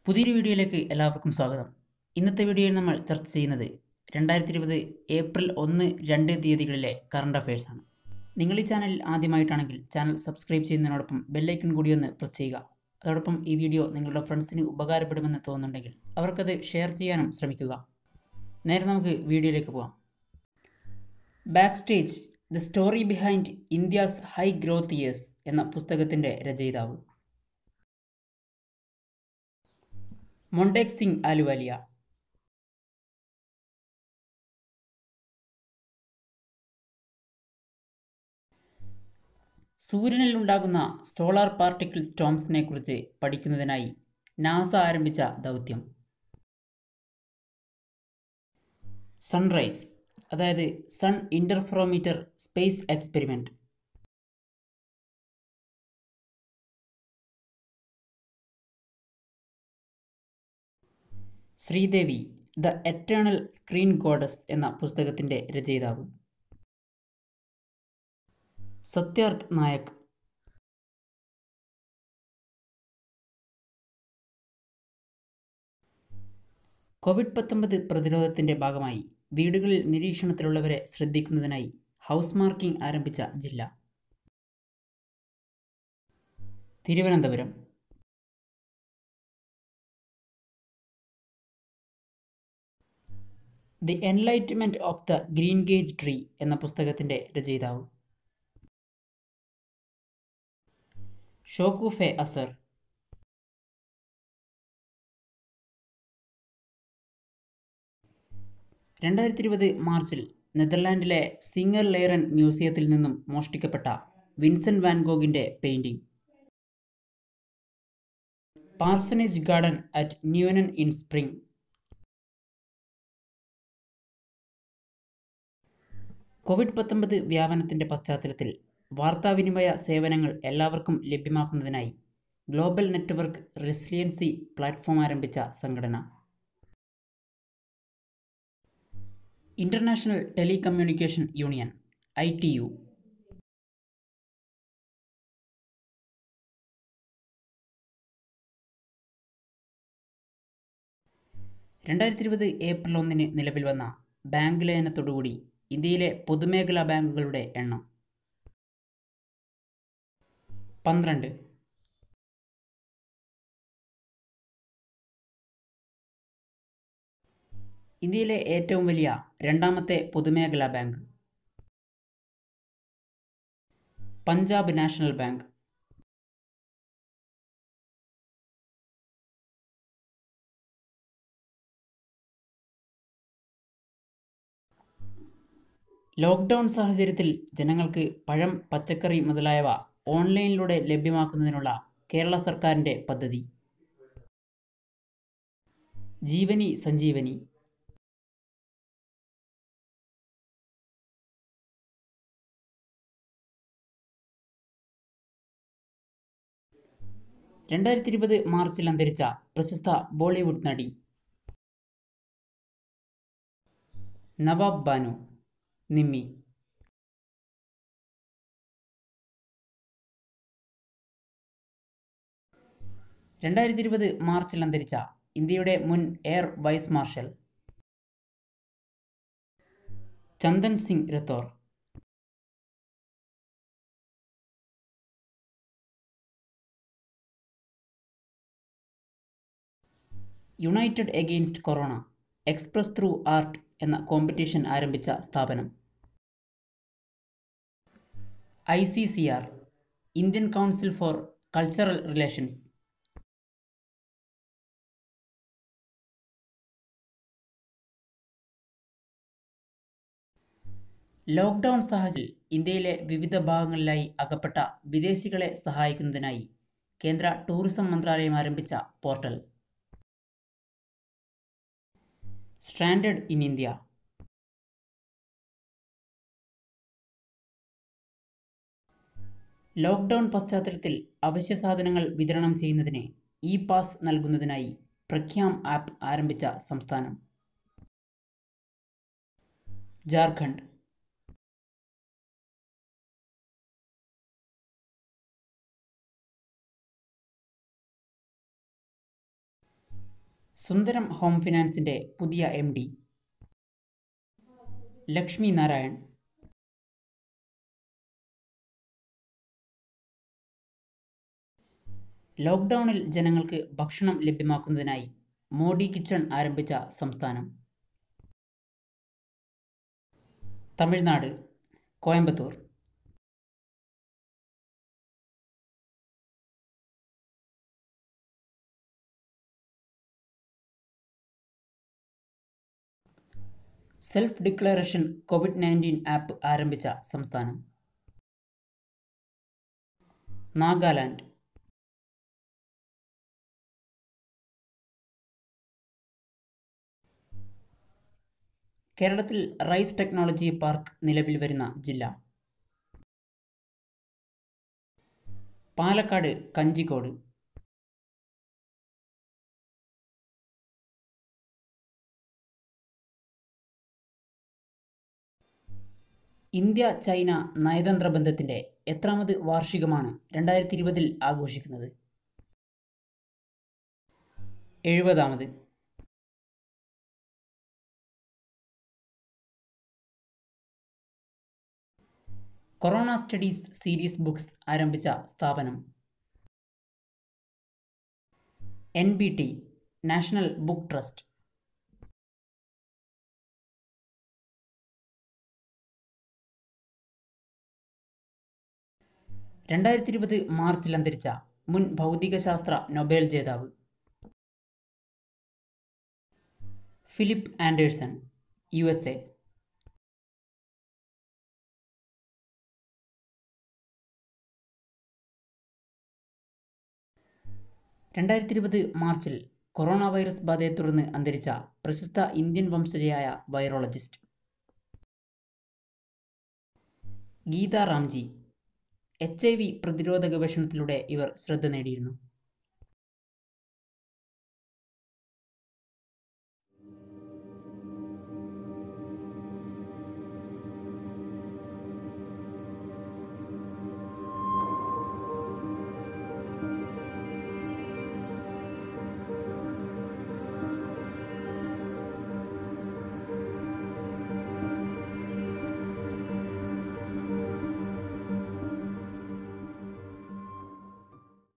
പുതിയൊരു വീഡിയോയിലേക്ക് എല്ലാവർക്കും സ്വാഗതം ഇന്നത്തെ വീഡിയോയിൽ നമ്മൾ ചർച്ച ചെയ്യുന്നത് രണ്ടായിരത്തി ഇരുപത് ഏപ്രിൽ ഒന്ന് രണ്ട് തീയതികളിലെ കറണ്ട് അഫയേഴ്സാണ് നിങ്ങൾ ഈ ചാനലിൽ ആദ്യമായിട്ടാണെങ്കിൽ ചാനൽ സബ്സ്ക്രൈബ് ചെയ്യുന്നതിനോടൊപ്പം ബെല്ലൈക്കൺ കൂടി ഒന്ന് പ്രസ് ചെയ്യുക അതോടൊപ്പം ഈ വീഡിയോ നിങ്ങളുടെ ഫ്രണ്ട്സിന് ഉപകാരപ്പെടുമെന്ന് തോന്നുന്നുണ്ടെങ്കിൽ അവർക്കത് ഷെയർ ചെയ്യാനും ശ്രമിക്കുക നേരെ നമുക്ക് വീഡിയോയിലേക്ക് പോകാം backstage the story behind India's high growth years എന്ന പുസ്തകത്തിൻ്റെ രചയിതാവ് മൊണ്ടേക് സിംഗ് ആലുവാലിയ സൂര്യനിൽ ഉണ്ടാകുന്ന സോളാർ പാർട്ടിക്കിൾ സ്റ്റോംസിനെ കുറിച്ച് പഠിക്കുന്നതിനായി നാസ ആരംഭിച്ച ദൗത്യം സൺറൈസ് അതായത് sun interferometer space experiment Sridevi the eternal screen goddess എന്ന പുസ്തകത്തിൻ്റെ രചയിതാവ് സത്യാർത്ഥ് നായക് കോവിഡ് പത്തൊമ്പത് പ്രതിരോധത്തിൻ്റെ ഭാഗമായി വീടുകളിൽ നിരീക്ഷണത്തിലുള്ളവരെ ശ്രദ്ധിക്കുന്നതിനായി ഹൗസ് മാർക്കിംഗ് ആരംഭിച്ച ജില്ല Thiruvananthapuram the enlightenment of the greengage tree എന്ന പുസ്തകത്തിൻ്റെ രചയിതാവ് ഷോക്കൂഫെ അസർ രണ്ടായിരത്തി ഇരുപത് മാർച്ചിൽ നെതർലാൻഡിലെ സിംഗർ ലെയറൻ മ്യൂസിയത്തിൽ നിന്നും മോഷ്ടിക്കപ്പെട്ട വിൻസെന്റ് വാൻഗോഗിൻ്റെ painting Parsonage Garden at Nuenen in spring Covid പത്തൊമ്പത് വ്യാപനത്തിൻ്റെ പശ്ചാത്തലത്തിൽ വാർത്താവിനിമയ സേവനങ്ങൾ എല്ലാവർക്കും ലഭ്യമാക്കുന്നതിനായി ഗ്ലോബൽ നെറ്റ്വർക്ക് റെസിലിയൻസി പ്ലാറ്റ്ഫോം ആരംഭിച്ച സംഘടന International Telecommunication Union I T U രണ്ടായിരത്തി ഇരുപത് ഏപ്രിൽ ഒന്നിന് നിലവിൽ വന്ന ബാങ്ക് ലയനത്തോടുകൂടി ഇന്ത്യയിലെ പൊതുമേഖലാ ബാങ്കുകളുടെ എണ്ണം പന്ത്രണ്ട് ഇന്ത്യയിലെ ഏറ്റവും വലിയ രണ്ടാമത്തെ പൊതുമേഖലാ bank Punjab National Bank lockdown സാഹചര്യത്തിൽ ജനങ്ങൾക്ക് പഴം പച്ചക്കറി മുതലായവ ഓൺലൈനിലൂടെ ലഭ്യമാക്കുന്നതിനുള്ള കേരള സർക്കാരിൻ്റെ പദ്ധതി ജീവനി സഞ്ജീവനി രണ്ടായിരത്തി ഇരുപത് മാർച്ചിൽ അന്തരിച്ച പ്രശസ്ത ബോളിവുഡ് നടി നവാബ് ബാനു നിമ്മി രണ്ടായിരത്തി ഇരുപത് മാർച്ചിൽ അന്തരിച്ച ഇന്ത്യയുടെ മുൻ air vice marshal Chandan Singh Rathore united against corona express through art എന്ന കോമ്പറ്റീഷൻ ആരംഭിച്ച സ്ഥാപനം I C C R Indian Council for Cultural Relations lockdown സാഹചര്യത്തിൽ ഇന്ത്യയിലെ വിവിധ ഭാഗങ്ങളിലായി അകപ്പെട്ട വിദേശികളെ സഹായിക്കുന്നതിനായി കേന്ദ്ര ടൂറിസം മന്ത്രാലയം ആരംഭിച്ച portal stranded in India lockdown പശ്ചാത്തലത്തിൽ അവശ്യ സാധനങ്ങൾ വിതരണം ചെയ്യുന്നതിന് ഇ പാസ് നൽകുന്നതിനായി പ്രഖ്യാം ആപ്പ് ആരംഭിച്ച സംസ്ഥാനം ജാർഖണ്ഡ് സുന്ദരം ഹോം ഫിനാൻസിൻ്റെ പുതിയ എം ഡി ലക്ഷ്മി നാരായൺ ലോക്ക്ഡൗണിൽ ജനങ്ങൾക്ക് ഭക്ഷണം ലഭ്യമാക്കുന്നതിനായി മോഡി കിച്ചൺ ആരംഭിച്ച സംസ്ഥാനം Tamil Nadu Coimbatore self declaration Covid nineteen app ആരംഭിച്ച സംസ്ഥാനം നാഗാലാൻഡ് കേരളത്തിൽ റൈസ് ടെക്നോളജി പാർക്ക് നിലവിൽ വരുന്ന ജില്ല പാലക്കാട് കഞ്ചിക്കോട് ഇന്ത്യ ചൈന നയതന്ത്ര ബന്ധത്തിൻ്റെ എത്രാമത് വാർഷികമാണ് രണ്ടായിരത്തി ഇരുപതിൽ ആഘോഷിക്കുന്നത് എഴുപതാമത് കൊറോണ സ്റ്റഡീസ് സീരീസ് ബുക്സ് ആരംഭിച്ച സ്ഥാപനം N B T National Book Trust രണ്ടായിരത്തി ഇരുപത് മാർച്ചിൽ അന്തരിച്ച മുൻ ഭൗതികശാസ്ത്ര നൊബേൽ ജേതാവ് Philip Anderson U S A രണ്ടായിരത്തി ഇരുപത് മാർച്ചിൽ കൊറോണ വൈറസ് ബാധയെ തുടർന്ന് അന്തരിച്ച പ്രശസ്ത ഇന്ത്യൻ വംശജയായ virologist Geeta Ramjee H I V പ്രതിരോധ ഗവേഷണത്തിലൂടെ ഇവർ ശ്രദ്ധ നേടിയിരുന്നു